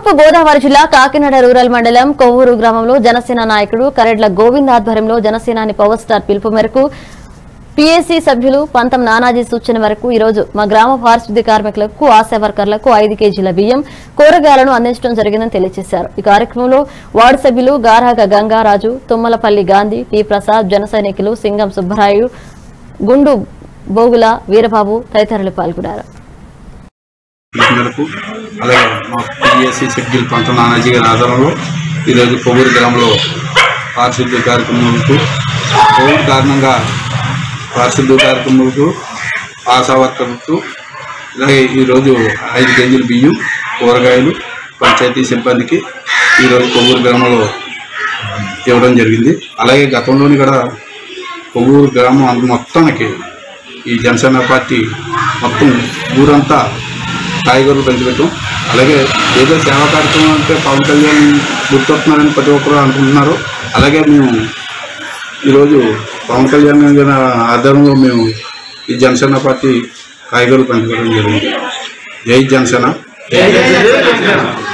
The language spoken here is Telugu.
తూర్పు గోదావరి జిల్లా కాకినాడ రూరల్ మండలం కొవ్వూరు గ్రామంలో జనసేన నాయకుడు కరెడ్ల గోవింద్ ఆధ్వర్యంలో జనసేనాని పవర్ స్టార్ పిలుపు మేరకు పీఏసీ సభ్యులు పంతం నానాజీ సూచన మేరకు ఈ రోజు మా గ్రామ పారిశుద్ధ్య కార్మికులకు ఆశా వర్కర్లకు ఐదు కేజీల బియ్యం కూరగాయలను అందించడం జరిగిందని తెలియజేశారు ఈ కార్యక్రమంలో వార్డు సభ్యులు గారాగ గంగారాజు తుమ్మలపల్లి గాంధీ టి ప్రసాద్ జన సైనికులు సింగం సుబ్బరాయు గుండు బోగుల వీరబాబు తదితరులు పాల్గొన్నారు పిలుపు మేరకు అలాగే మా పిఎస్సి షెడ్యూల్ పంత నానాజీ గారి ఆధారంలో ఈరోజు కొవ్వూరు గ్రామంలో పారిశుద్ధ్య కార్యక్రమాలకు కోవిడ్ కారణంగా పారిశుద్ధ్య కార్యక్రమాలకు ఆశా వర్కర్లకు అలాగే ఈరోజు ఐదు కేజీల బియ్యం కూరగాయలు పంచాయతీ సిబ్బందికి ఈరోజు కొవ్వూరు గ్రామంలో ఇవ్వడం జరిగింది అలాగే గతంలోని కూడా కొవ్వూరు గ్రామం అంత మొత్తానికి ఈ జనసేన పార్టీ మొత్తం ఊరంతా కాయగూరలు పంచిపెట్టడం అలాగే ఏదో సేవా కార్యక్రమం అంటే పవన్ కళ్యాణ్ గుర్తొస్తున్నారని ప్రతి ఒక్కరు అనుకుంటున్నారు అలాగే మేము ఈరోజు పవన్ కళ్యాణ్ గారి ఆధారంలో మేము ఈ జనసేన పార్టీ కాయగూరలు పంచుకోవడం జరిగింది జై జనసేన